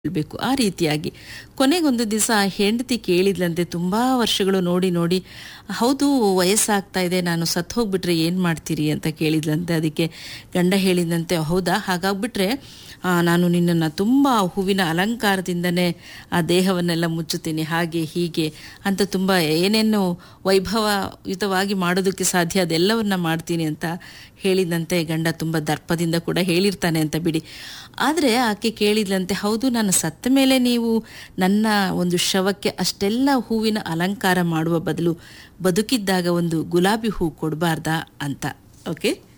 ಬೇಕು ಆ ರೀತಿಯಾಗಿ ಕೊನೆಗೊಂದು ದಿವಸ ಹೆಂಡತಿ ಕೇಳಿದ್ಲಂತೆ ತುಂಬ ವರ್ಷಗಳು ನೋಡಿ ನೋಡಿ ಹೌದು ವಯಸ್ಸಾಗ್ತಾ ಇದೆ ನಾನು ಸತ್ತು ಹೋಗ್ಬಿಟ್ರೆ ಏನು ಮಾಡ್ತೀರಿ ಅಂತ ಕೇಳಿದ್ಲಂತೆ ಅದಕ್ಕೆ ಗಂಡ ಹೇಳಿದಂತೆ ಹೌದಾ ಹಾಗಾಗ್ಬಿಟ್ರೆ ಆ, ನಾನು ನಿನ್ನನ್ನು ತುಂಬ ಹೂವಿನ ಅಲಂಕಾರದಿಂದನೇ ಆ ದೇಹವನ್ನೆಲ್ಲ ಮುಚ್ಚುತ್ತೀನಿ ಹಾಗೆ ಹೀಗೆ ಅಂತ ತುಂಬ ಏನೇನು ವೈಭವಯುತವಾಗಿ ಮಾಡೋದಕ್ಕೆ ಸಾಧ್ಯ ಅದೆಲ್ಲವನ್ನ ಮಾಡ್ತೀನಿ ಅಂತ ಹೇಳಿದಂತೆ ಗಂಡ ತುಂಬ ದರ್ಪದಿಂದ ಕೂಡ ಹೇಳಿರ್ತಾನೆ ಅಂತ ಬಿಡಿ ಆದರೆ ಆಕೆ ಕೇಳಿದ್ಲಂತೆ ಹೌದು ನಾನು ಸತ್ತ ಮೇಲೆ ನೀವು ನನ್ನ ಒಂದು ಶವಕ್ಕೆ ಅಷ್ಟೆಲ್ಲ ಹೂವಿನ ಅಲಂಕಾರ ಮಾಡುವ ಬದಲು ಬದುಕಿದ್ದಾಗ ಒಂದು ಗುಲಾಬಿ ಹೂ ಕೊಡಬಾರ್ದಾ ಅಂತ ಓಕೆ